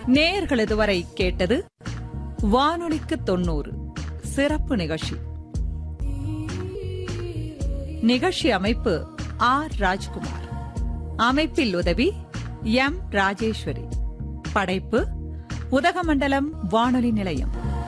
நேயர்கள் இதுவரை கேட்டது வானொலிக்கு தொண்ணூறு சிறப்பு நிகழ்ச்சி நிகழ்ச்சி அமைப்பு ஆர் ராஜ்குமார் அமைப்பில் உதவி எம் ராஜேஸ்வரி படைப்பு உதகமண்டலம் வானொலி நிலையம்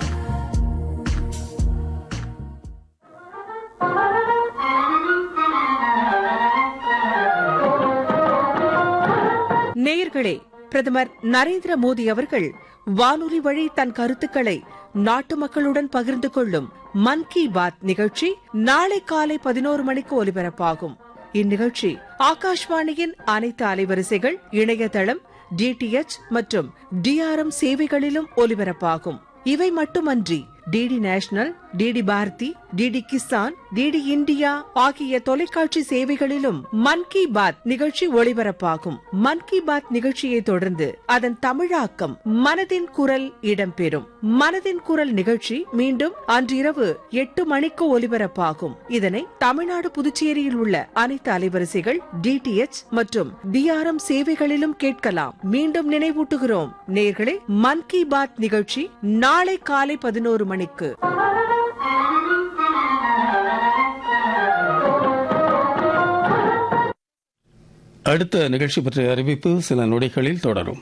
நேயர்களே பிரதமர் நரேந்திர மோடி அவர்கள் வானொலி வழி தன் கருத்துக்களை நாட்டு மக்களுடன் பகிர்ந்து கொள்ளும் மன் கி பாத் நிகழ்ச்சி நாளை காலை பதினோரு மணிக்கு ஒலிபரப்பாகும் இந்நிகழ்ச்சி ஆகாஷ்வாணியின் அனைத்து அலைவரிசைகள் இணையதளம் டிடிஎச் மற்றும் டிஆர்எம் சேவைகளிலும் ஒலிபரப்பாகும் இவை மட்டுமன்றி DD National DD Bharati DD Kisan DD India ஆகிய தொலைக்காட்சி சேவைகளிலும் மன் கி பாத் நிகழ்ச்சி ஒளிபரப்பாகும் மன் கி பாத் நிகழ்ச்சியை தொடர்ந்து அதன் தமிழாக்கம் மனதின் குரல் இடம்பெறும் மனதின் குரல் நிகழ்ச்சி மீண்டும் அன்றிரவு எட்டு மணிக்கு ஒலிபரப்பாகும் இதனை தமிழ்நாடு புதுச்சேரியில் உள்ள அனைத்து அலைவரிசைகள் டிடிஎச் மற்றும் டிஆர்எம் சேவைகளிலும் கேட்கலாம் மீண்டும் நினைவூட்டுகிறோம் நேர்களே மன் கி பாத் நிகழ்ச்சி நாளை காலை பதினோரு மணிக்கு அடுத்த நிகழ்ச்சி பற்றிய அறிவிப்பு சில நொடிகளில் தொடரும்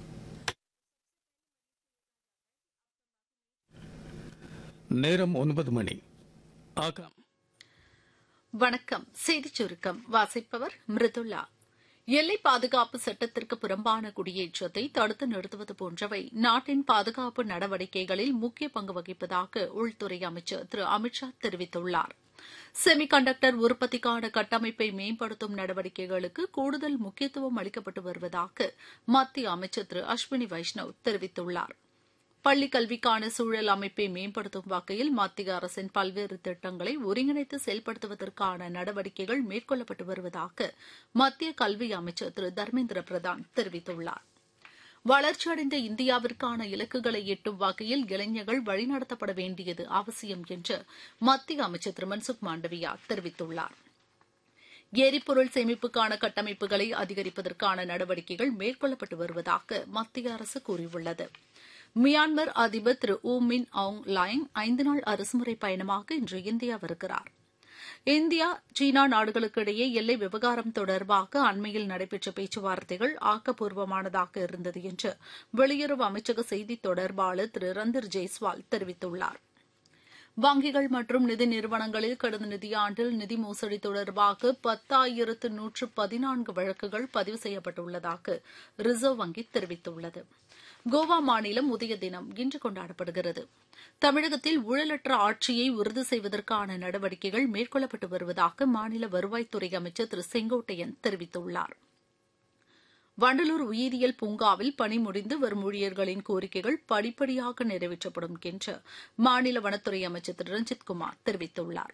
நேரம் ஒன்பது மணி ஆகாம் வணக்கம் செய்திச் சுருக்கம் வாசிப்பவர் மிருதுல்லா எல்லை பாதுகாப்பு சட்டத்திற்கு புறம்பான குடியேற்றத்தை தடுத்து நிறுத்துவது போன்றவை நாட்டின் பாதுகாப்பு நடவடிக்கைகளில் முக்கிய பங்கு வகிப்பதாக உள்துறை அமைச்சர் திரு அமித்ஷா தெரிவித்துள்ளார் செமி கண்டக்டர் உற்பத்திக்கான கட்டமைப்பை மேம்படுத்தும் நடவடிக்கைகளுக்கு கூடுதல் முக்கியத்துவம் அளிக்கப்பட்டு வருவதாக மத்திய அமைச்சர் திரு அஸ்வினி வைஷ்ணவ் தெரிவித்துள்ளார் பள்ளிக் கல்விக்கான சூழல் அமைப்பை மேம்படுத்தும் வகையில் மத்திய அரசின் பல்வேறு திட்டங்களை ஒருங்கிணைத்து செயல்படுத்துவதற்கான நடவடிக்கைகள் மேற்கொள்ளப்பட்டு வருவதாக மத்திய கல்வி அமைச்சர் திரு தர்மேந்திர பிரதான் தெரிவித்துள்ளார் வளர்ச்சியடைந்த இந்தியாவிற்கான இலக்குகளை எட்டும் வகையில் இளைஞர்கள் வழிநடத்தப்பட வேண்டியது அவசியம் என்று மத்திய அமைச்சர் திரு மன்சுக் மாண்டவியா தெரிவித்துள்ளார் எரிபொருள் சேமிப்புக்கான கட்டமைப்புகளை அதிகரிப்பதற்கான நடவடிக்கைகள் மேற்கொள்ளப்பட்டு வருவதாக மத்திய அரசு கூறியுள்ளது மியான்மர் அதிபர் திரு ஊ மின் ஆங் லாயங் ஐந்து நாள் அரசுமுறை பயணமாக இன்று இந்தியா வருகிறார் இந்தியா சீனா நாடுகளுக்கு இடையே எல்லை விவகாரம் தொடர்பாக அண்மையில் நடைபெற்ற பேச்சுவார்த்தைகள் ஆக்கப்பூர்வமானதாக இருந்தது என்று வெளியுறவு அமைச்சக செய்தி தொடர்பாளர் திரு ரந்தர் ஜெய்ஸ்வால் தெரிவித்துள்ளார் வங்கிகள் மற்றும் நிதி நிறுவனங்களில் கடந்த நிதியாண்டில் நிதி மோசடி தொடர்பாக பத்தாயிரத்து நூற்று பதினான்கு வழக்குகள் பதிவு செய்யப்பட்டுள்ளதாக ரிசர்வ் வங்கி தெரிவித்துள்ளது கோவா மாநிலம் உதய தினம் இன்று கொண்டாடப்படுகிறது தமிழகத்தில் ஊழலற்ற ஆட்சியை உறுதி செய்வதற்கான நடவடிக்கைகள் மேற்கொள்ளப்பட்டு வருவதாக மாநில வருவாய்த்துறை அமைச்சர் திரு செங்கோட்டையன் தெரிவித்துள்ளார் வண்டலூர் உயிரியல் பூங்காவில் பணி முடிந்து வரும் ஊழியர்களின் கோரிக்கைகள் படிப்படியாக நிறைவேற்றப்படும் என்று மாநில வனத்துறை அமைச்சர் திரு ரஞ்சித் குமார் தெரிவித்துள்ளார்